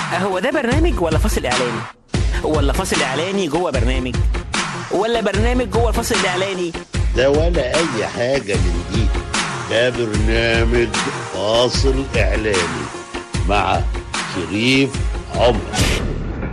هو ده برنامج ولا فاصل اعلاني ولا فاصل اعلاني جوه برنامج ولا برنامج جوه الفاصل الاعلاني ده ولا اي حاجة من دي ده برنامج فاصل اعلاني مع شريف عمر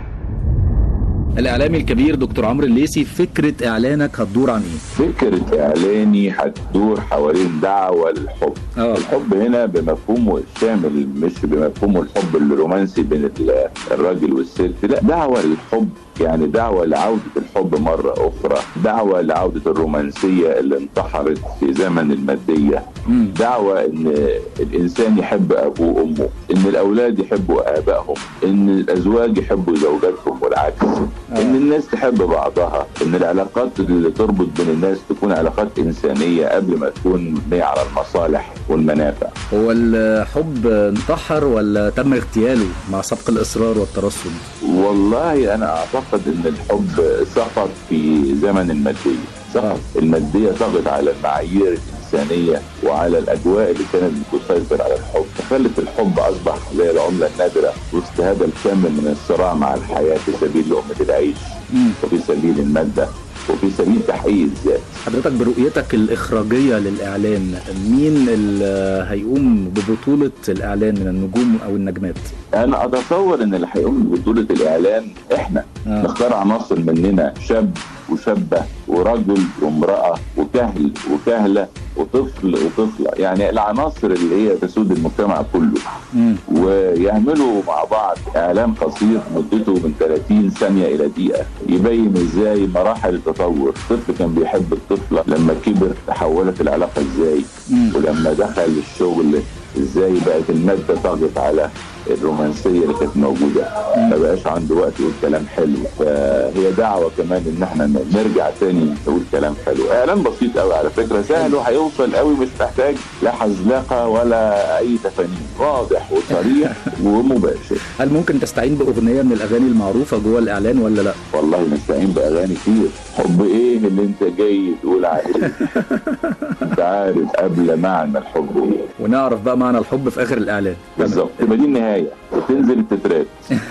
الاعلامي الكبير دكتور عمرو الليسي فكره اعلانك هتدور عن ايه فكرة إعلاني هتدور حوالين دعوة للحب آه. الحب هنا بمفهومه الشامل مش بمفهومه الحب الرومانسي بين ال- الراجل والست لا دعوة للحب يعني دعوة لعودة الحب مرة أخرى دعوة لعودة الرومانسية اللي انتحرت في زمن المادية مم. دعوة ان الانسان يحب ابوه وامه ان الاولاد يحبوا ابائهم ان الازواج يحبوا زوجاتهم والعكس ان الناس تحب بعضها ان العلاقات اللي تربط بين الناس تكون علاقات انسانية قبل ما تكون مبنية على المصالح والمنافع هو الحب انتحر ولا تم اغتياله مع سبق الاصرار والترصد والله انا اعتقد ان الحب سقط في زمن المادية سقط المادية طغت على المعايير الإنسانية وعلى الأجواء اللي كانت بتسيطر على الحب فخلت الحب أصبح زي العملة النادرة وسط هذا الكم من الصراع مع الحياة في سبيل لقمة العيش مم. وفي سبيل المادة وفي سبيل تحقيق الذات حضرتك برؤيتك الإخراجية للإعلان مين اللي هيقوم ببطولة الإعلان من النجوم أو النجمات؟ أنا أتصور إن اللي هيقوم ببطولة الإعلان إحنا آه. نختار عناصر مننا شاب وشابة ورجل وامرأة وكهل وكهلة وطفل وطفلة يعني العناصر اللي هي تسود المجتمع كله مم. ويعملوا مع بعض اعلان قصير مدته من 30 ثانيه الى دقيقه يبين ازاي مراحل التطور الطفل كان بيحب الطفله لما كبر تحولت العلاقه ازاي مم. ولما دخل الشغل ازاي بقت الماده طغت على الرومانسيه اللي كانت موجوده ما بقاش عنده وقت يقول كلام حلو فهي دعوه كمان ان احنا نرجع تاني نقول كلام حلو اعلان بسيط قوي على فكره سهل وهيوصل قوي مش محتاج لا حزلقه ولا اي تفانين واضح وصريح ومباشر هل ممكن تستعين بأغنية من الأغاني المعروفة جوه الإعلان ولا لا؟ والله نستعين باغاني كتير حب ايه اللي انت جاي تقول عليه انت عارف قبل معنى الحب ايه ونعرف بقى معنى الحب في آخر الإعلان بالظبط تبقى دي النهايه وتنزل التترات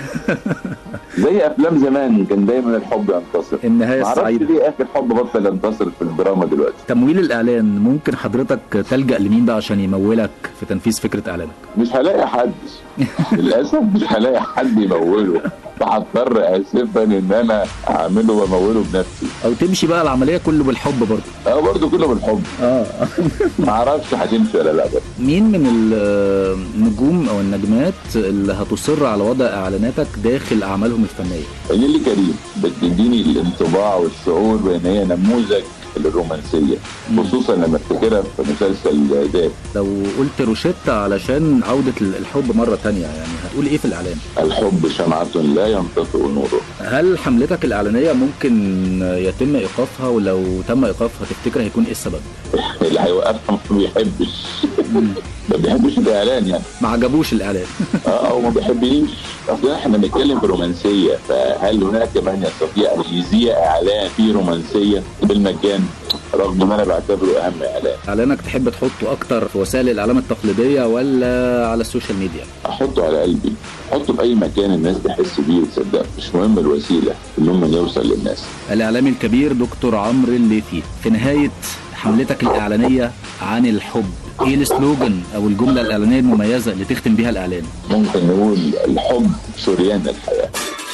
زي افلام زمان كان دايما الحب ينتصر النهاية معرفش السعيدة ليه اخر حب بطل ينتصر في الدراما دلوقتي تمويل الإعلان ممكن حضرتك تلجأ لمين بقى عشان يمولك في تنفيذ فكرة إعلانك؟ مش هلاقي حد للاسف مش هلاقي حد يموله فهضطر اسفا ان انا اعمله واموله بنفسي أو تمشي بقى العملية كله بالحب برضه اه برضه كله بالحب اه معرفش هتمشي ولا لا برضه مين من النجوم او النجمات اللي هتصر على وضع اعلاناتك داخل اعمالهم الفنيه نيلي كريم بتديني الانطباع والشعور بان هي نموذج للرومانسيه خصوصا لما افتكرها في مسلسل ذات لو قلت روشيتا علشان عوده الحب مره تانية يعني هتقول ايه في الاعلان الحب شمعة لا ينطفئ نوره هل حملتك الاعلانيه ممكن يتم ايقافها ولو تم ايقافها تفتكر هيكون ايه السبب اللي هيوقفها ما بيحبش ما بيحبش الاعلان يعني ما عجبوش الاعلان اه او ما بيحبنيش اصل احنا بنتكلم في رومانسيه فهل هناك من يستطيع ان يذيع اعلان فيه رومانسيه بالمجان رغم ان انا بعتبره اهم اعلان اعلانك تحب تحطه اكتر في وسائل الاعلام التقليديه ولا على السوشيال ميديا احطه على قلبي احطه في اي مكان الناس تحس بيه وتصدقه مش مهم الوسيله المهم انه يوصل للناس الاعلامي الكبير دكتور عمرو الليثي في نهايه حملتك الاعلانيه عن الحب ايه السلوجن او الجمله الاعلانيه المميزه اللي تختم بيها الاعلان ممكن نقول الحب شريان الحياه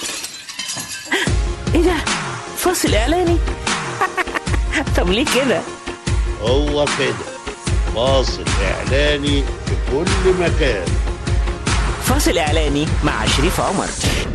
ايه ده فاصل اعلاني طب ليه كده هو كده فاصل اعلاني في كل مكان فاصل اعلاني مع شريف عمر